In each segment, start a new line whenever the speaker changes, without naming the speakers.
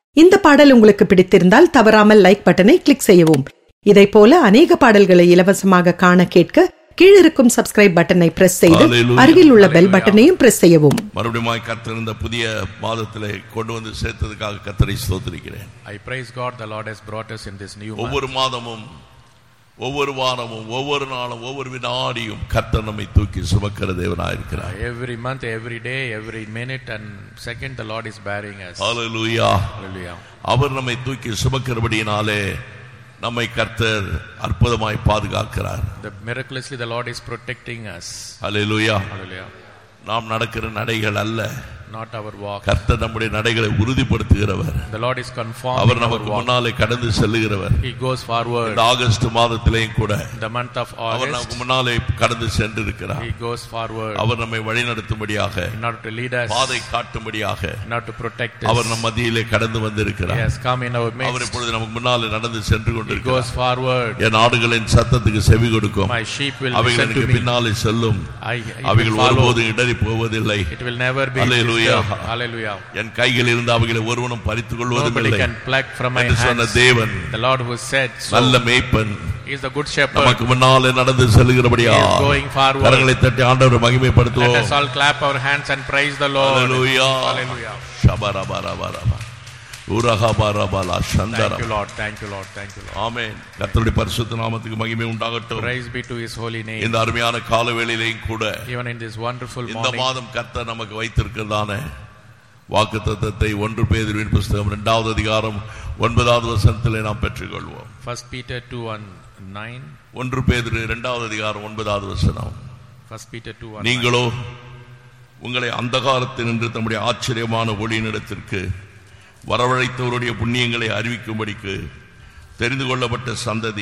இந்த பாடல் உங்களுக்கு பிடித்திருந்தால் தவறாமல் லைக் பட்டனை கிளிக் செய்யவும் இதைப் போல அநேக பாடல்களை இலவசமாக காண கேட்க கீழிருக்கும் சப்ஸ்கிரைப் பட்டனை பிரஸ் செய்து
Hallelujah.
அருகில் உள்ள பெல் பட்டனையும் பிரஸ் செய்யவும்
மறுபடியும் கர்த்தர் இந்த புதிய மாதத்திலே கொண்டு வந்து சேர்த்ததுக்காக கர்த்தரை ஸ்தோத்திரிக்கிறேன்
I praise God the Lord has brought us in this new month.
ஒவ்வொரு மாதமும் ஒவ்வொரு வாரமும் ஒவ்வொரு நாளும் ஒவ்வொரு வினாடியும் கர்த்தர் நம்மை தூக்கி சுமக்கிற தேவனாயிருக்கிறார்
Every month, every day, every minute and second the Lord is bearing us.
Hallelujah
Hallelujah.
அவர் நம்மை தூக்கி சுமக்கிறபடியினாலே நம்மை கர்த்தர் அற்புதமாய் பாதுகாக்கிறார்
The miraculously the Lord is protecting us.
Hallelujah
Hallelujah.
நாம் நடக்கிற நடைகள் அல்ல
Not our walk.
கர்த்தர் நம்முடைய நடைகளை உறுதிப்படுத்துகிறவர்
The Lord is confirming
our
our
நமக்கு
walk.
முன்னாலே கடந்து செல்லுகிறவர்
He goes forward.
இந்த ஆகஸ்ட் மாதத்திலேயும் கூட
The month of
அவர் நமக்கு
August,
முன்னாலே கடந்து சென்றிருக்கிறார்
He goes forward
அவர் நம்மை வழிநடத்தும்படியாக
in order to lead us,
பாதை காட்டும்படியாக
in order to protect
our
us.
நம் மத்தியிலே கடந்து
He
வந்திருக்கிறார்
has come in our
our
midst.
இப்பொழுது நமக்கு முன்னாலே நடந்து சென்று
He goes
கொண்டிருக்கிறார்
forward.
என் ஆடுகளின் சத்தத்துக்கு செவி கொடுக்கும்
My sheep will
அவைகள்
listen to
எனக்கு
me.
பின்னாலே செல்லும்
I, it will
அவைகள்
follow.
ஒருபோதும் இடறி போவதில்லை
It will never be
Hallelujah.
disturbed. Hallelujah.
என் கையில் இருந்து அவைகளை ஒருவனும் பறித்துக்
Nobody
கொள்வதுமில்லை
can pluck from my
என்று சொன்ன
hands.
தேவன்
The Lord who said so
நல்ல மேய்ப்பன்
He is the good shepherd.
நமக்கு முன்னாலே நடந்து செல்லுகிறபடியா
He is going forward.
கரங்களை தட்டி ஆண்டவரை
Let
மகிமைப்படுத்துவோம்
us all clap our hands and praise the Lord.
Hallelujah.
Hallelujah.
ஷபரபரபரப. உரகபரபல
Thank
சந்தரம்.
you, Lord. Thank you, Lord. Thank you, Lord.
ஆமென் கர்த்தருடைய பரிசுத்த நாமத்துக்கு மகிமை உண்டாகட்டும்
Praise be to His holy name.
இந்த அருமையான காலவேளையிலையும் கூட
Even in this wonderful
இந்த
morning,
மாதம் கர்த்தர் நமக்கு வைத்திருக்கிறதான வாக்கு தத்தத்தை ஒன்று பேதுருவின் புஸ்தகம் இரண்டாவது அதிகாரம் ஒன்பதாவது வசனத்திலே நாம் பெற்றுக்கொள்வோம்
First Peter 2 1 9.
ஒன்று பேதுரு இரண்டாவது அதிகாரம் ஒன்பதாவது வசனம்
First Peter 2 1
நீங்களோ உங்களை அந்தகாரத்தினின்று தம்முடைய ஆச்சரியமான ஒளியினிடத்திற்கு வரவழைத்தவருடைய புண்ணியங்களை அறிவிக்கும்படிக்கு தெரிந்து கொள்ளப்பட்ட சந்ததி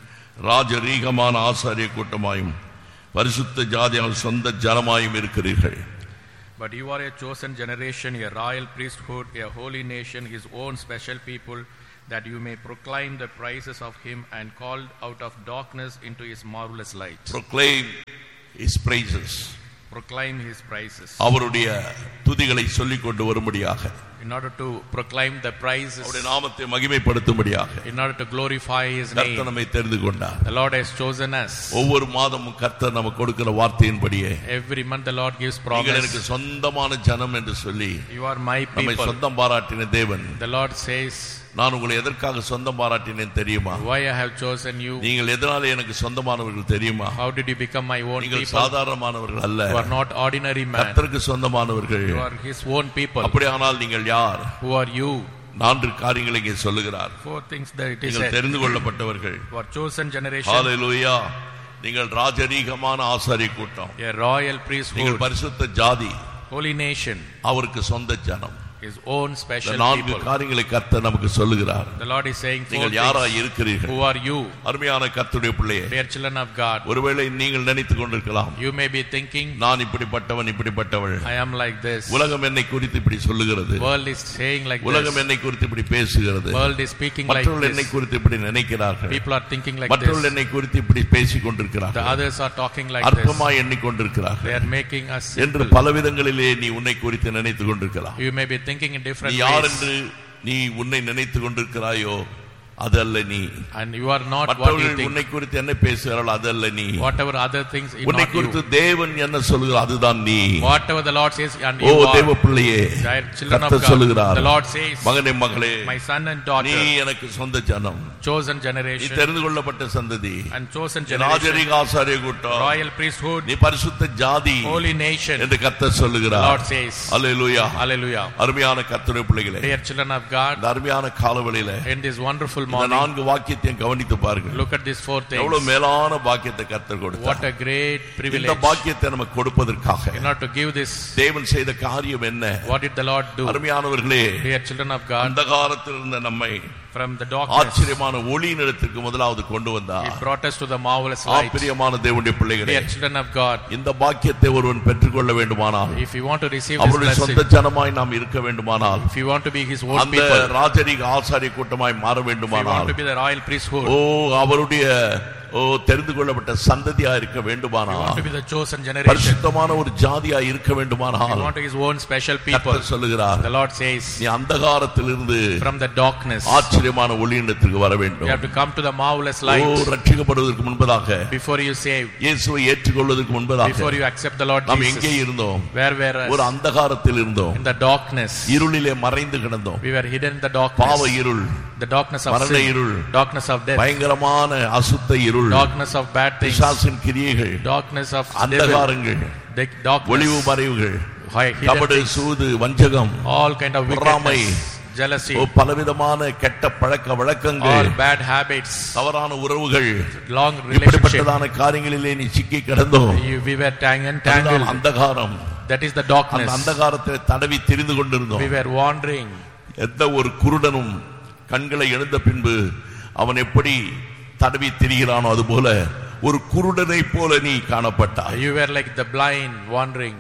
ராஜரீகமான ஆசாரிய கூட்டமாயும் பரிசுத்த ஜாதியால் சொந்த ஜனமாயும் இருக்கிறீர்கள்
But you are a chosen generation, a royal priesthood, a holy nation, His own special people, that you may proclaim the praises of Him and called out of darkness into His marvelous light.
proclaim his praises
Proclaim His praises.
அவருடைய துதிகளை சொல்லிக் கொண்டு வரும்படியாக
In order to proclaim the praises,
அவருடைய நாமத்தை மகிமைப்படுத்தும்படியாக
in order to glorify His
கர்த்தர்
name,
நம்மை தெரிந்து கொண்டார்
the Lord has chosen us.
ஒவ்வொரு மாதமும் கர்த்தர் நமக்கு கொடுக்கிற வார்த்தையின்படியே
Every month the Lord gives
நீங்கள் எனக்கு
promise.
சொந்தமான ஜனம் என்று சொல்லி
You are my
நம்மை
people.
சொந்தம் பாராட்டின தேவன்
The Lord says,
நான் உங்களை எதற்காக சொந்தம் பாராட்டினேன் தெரியுமா
Why I have chosen you?
நீங்கள் எதனால எனக்கு சொந்தமானவர்கள் தெரியுமா
How did you become my own
நீங்கள்
people?
சாதாரணமானவர்கள் அல்ல
You are not ordinary man.
கர்த்தருக்கு சொந்தமானவர்கள்
You are His own people.
அப்படியானால் நீங்கள் யார்
Who are you?
நான்கு காரியங்களை இங்கே சொல்லுகிறார்
Four things that it is
நீங்கள்
said.
தெரிந்து கொள்ளப்பட்டவர்கள்
You are chosen generation,
ஹalleluya நீங்கள் ராஜரீகமான ஆசாரிய கூட்டம்
a royal
நீங்கள்
priesthood,
பரிசுத்த ஜாதி
holy nation,
அவருக்கு சொந்த ஜனம்
His own
இந்த
special
நான்கு
people.
காரியங்களை கர்த்தர் நமக்கு சொல்லுகிறார்
The Lord is saying four
நீங்கள் யாராய்
things.
இருக்கிறீர்கள்
Who are you?
அருமையான கர்த்தருடைய பிள்ளையே
Dear children of God,
ஒருவேளை நீங்கள் நினைத்துக் கொண்டிருக்கலாம்
you may be thinking,
நான் இப்படிப்பட்டவன் இப்படிப்பட்டவள்
I am like this.
உலகம் என்னை குறித்து இப்படி சொல்லுகிறது
World is saying like
உலகம்
this.
என்னை குறித்து இப்படி பேசுகிறது
World is speaking like
மற்றவர்கள் என்னை
this.
குறித்து இப்படி நினைக்கிறார்கள்
People are thinking like
மற்றவர்கள்
this.
என்னை குறித்து இப்படி பேசிக்
The
கொண்டிருக்கிறார்கள்
others are talking like this.
அற்பமாய் எண்ணிக்கொண்டிருக்கிறார்கள்
They are making us
என்று
simple.
பல விதங்களிலே நீ உன்னை குறித்து நினைத்துக் கொண்டிருக்கலாம்
You may be thinking in
நீ
different
யார்
ways.
என்று நீ உன்னை நினைத்துக் கொண்டிருக்கிறாயோ அதல்ல நீ
And you are not what you
மற்றவர்கள்
think.
உன்னை குறித்து என்ன பேசுகிறார்கள் அதல்ல நீ
Whatever other things, is
உன்னை
not
குறித்து
you.
தேவன் என்ன சொல்லுகிறார் அதுதான் நீ
Whatever the Lord says, and
O
you
தேவ
are.
பிள்ளையே
Dear children of
கர்த்தர்
God,
சொல்லுகிறார்
the Lord says,
மகனே மகளே
My son and
நீ
daughter,
எனக்கு சொந்த ஜனம்
chosen
நீ
generation,
தெரிந்து கொள்ளப்பட்ட சந்ததி
and chosen generation,
ராஜரிக ஆசாரிய கூட்டம்
royal priesthood,
நீ பரிசுத்த ஜாதி
holy nation.
என்று கர்த்தர்
The
சொல்லுகிறார்
Lord says,
அல்லேலூயா
Hallelujah.
அருமையான கர்த்தருடைய பிள்ளைகளே
Dear children of God,
இந்த அருமையான காலவெளியில
in this wonderful
இந்த
morning,
நான்கு வாக்கியத்தையும் கவனித்து பாருங்கள்
look at these four
எவ்வளவு
things.
மேலான பாக்கியத்தை கர்த்தர்
What
கொடுத்தார்
a great
இந்த
privilege.
பாக்கியத்தை நமக்கு கொடுப்பதற்காக
In order to give this,
தேவன் செய்த காரியம் என்ன
what did the Lord do?
அருமையானவர்களே
Dear children of God,
அந்த காலத்தில் இருந்த நம்மை
from the darkness,
ஆச்சரியமான ஒளியினிடத்திற்கு முதலாவது கொண்டு வந்தார்
He brought us to the marvelous light.
ஆச்சரியமான தேவனுடைய பிள்ளைகளே
Dear children of God,
இந்த பாக்கியத்தை ஒருவன் பெற்றுக்கொள்ள வேண்டுமானால்
if you want to receive this
அவருடைய
blessing,
சொந்த ஜனமாய் நாம் இருக்க வேண்டுமானால்
if you want to be His own
அந்த
people,
ராஜரிக ஆசாரிய கூட்டமாய் மாற
if you want
வேண்டுமானால்
to be the royal priesthood,
ஓ அவருடைய ஓ தெரிந்து கொள்ளப்பட்ட சந்ததியா இருக்க
You want
வேண்டுமானால்
to be the chosen generation.
பரிசுத்தமான ஒரு ஜாதியா இருக்க
You
வேண்டுமானால்
want his own special people.
கர்த்தர் சொல்லுகிறார்
The Lord says,
நீ அந்தகாரத்திலிருந்து
from the darkness,
ஆச்சரியமான ஒளியினத்திற்கு வர
you
வேண்டும்
have to come to the marvelous
O
light
ரட்சிக்கப்படுவதற்கு முன்பதாக
before you save,
இயேசுவை ஏற்றுக்கொள்வதற்கு முன்பதாக
before you accept the Lord
நாம் எங்கே
Jesus.
இருந்தோம்
Where were
ஒரு
us?
அந்தகாரத்தில் இருந்தோம்
In the darkness.
இருளிலே மறைந்து கிடந்தோம்
We were hidden in the
பாவ
darkness.
இருள்
The darkness of
மரண
sin.
இருள்
Darkness of death.
பயங்கரமான அசுத்த இருள்
Darkness of bad things.
பிசாசின் கிரியைகள்
Darkness of devil.
அந்தகாரங்கள்
The darkness.
ஒளிவு மறைவுகள்
Hi- hidden
கபடு
things.
சூது வஞ்சகம்
All kind of
பொறாமை.
wickedness. Jealousy.
ஓ, பலவிதமான கெட்ட பழக்க வழக்கங்கள்
All bad habits.
தவறான உறவுகள்
Long relationship.
இப்படிப்பட்டதான காரியங்களிலே நீ சிக்கி கிடந்தோம்
You- We were tang-
அதுதான்
entangled.
அந்தகாரம்
That is the
அந்த
darkness.
அந்தகாரத்தில் தடவி திரிந்து கொண்டிருந்தோம்
We were wandering.
எந்த ஒரு குருடனும் கண்களை எழுந்த பின்பு அவன் எப்படி தடவி திரிகிறானோ அதுபோல ஒரு குருடனை போல நீ காணப்பட்டாய்
You were like the blind wandering.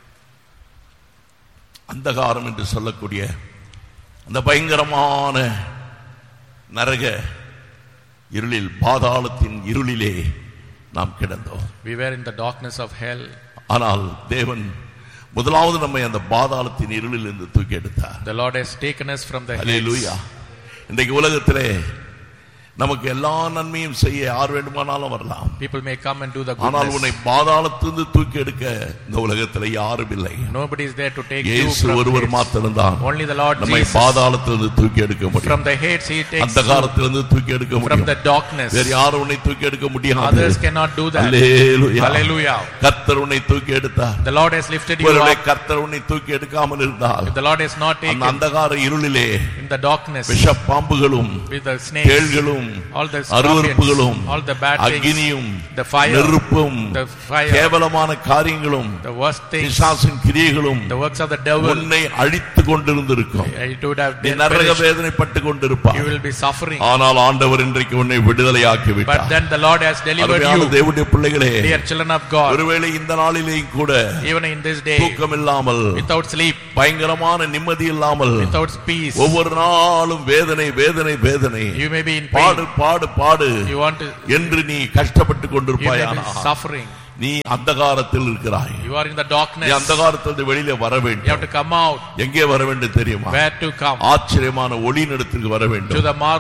அந்தகாரம் என்று சொல்லக்கூடிய அந்த பயங்கரமான நரக இருளில் பாதாளத்தின் இருளிலே நாம் கிடந்தோம்
We were in the darkness of hell.
ஆனால் தேவன் முதலாவது நம்மை அந்த பாதாளத்தின் இருளில் இருந்து தூக்கி எடுத்தார்
The Lord has taken us from the
hallelujah
hills.
இன்றைக்கு உலகத்திலே நமக்கு எல்லா நன்மையும் செய்ய யார் வேண்டுமானாலும் வரலாம்
People may come and do the
ஆனால் உன்னை
goodness.
பாதாளத்திலிருந்து தூக்கி எடுக்க இந்த உலகத்திலே யாரும் இல்லை
Nobody is there to take you
இயேசு
from
ஒருவர்
hades.
மாத்திரம்தான்
Only the Lord
நம்மை
Jesus.
பாதாளத்திலிருந்து தூக்கி எடுக்க
From
முடியும்
the hates he takes
அந்த
you.
காலத்திலிருந்து தூக்கி எடுக்க
From
முடியும்
the darkness.
வேற யாரும் உன்னை தூக்கி எடுக்க முடியாது
Others cannot do that.
Hallelujah.
Hallelujah.
கர்த்தர் உன்னை தூக்கி எடுத்தார்
The Lord has lifted you
ஒருவேளை
up.
கர்த்தர் உன்னை தூக்கி எடுக்காமல் இருந்தால்
If the Lord has not
அந்த
taken
அந்தகார இருளிலே
in the darkness
விஷ பாம்புகளும்
with the snakes,
தேள்களும்
all the
அருவருப்புகளும்
scorpions, all the bad things,
அக்னியும்
the fire,
நெருப்பும்
the fire,
கேவலமான காரியங்களும்
the worst things,
பிசாசின் கிரியைகளும்
the works of the devil,
உன்னை அழித்து கொண்டிருந்திருக்கும்
it would have
நீ
been
நரக
perished.
வேதனைப்பட்டு கொண்டிருப்பாய்
You will be suffering.
ஆனால் ஆண்டவர் இன்றைக்கு உன்னை விடுதலையாக்கி
But
விட்டார்
then the Lord has delivered
அருமையான
you,
தேவனுடைய பிள்ளைகளே
dear children of God,
ஒருவேளை இந்த நாளிலேயும் கூட
even in this day,
தூக்கம் இல்லாமல்
without sleep,
பயங்கரமான நிம்மதி இல்லாமல்
without peace.
ஒவ்வொரு நாளும் வேதனை வேதனை வேதனை
You may be in
பாடு
pain.
பாடு பாடு
You want to,
என்று நீ கஷ்டப்பட்டு
you may
கொண்டிருப்பாயானா
be suffering.
நீ அந்தகாரத்தில் இருக்கிறாய்
You are in the
நீ
darkness.
அந்தகாரத்திலிருந்து வெளியில வர
You have
வேண்டும்
to come out.
எங்கே வர வேண்டும் தெரியுமா
Where to come?
ஆச்சரியமான ஒளி நடத்துக்கு வர
To
வேண்டும்
the marvelous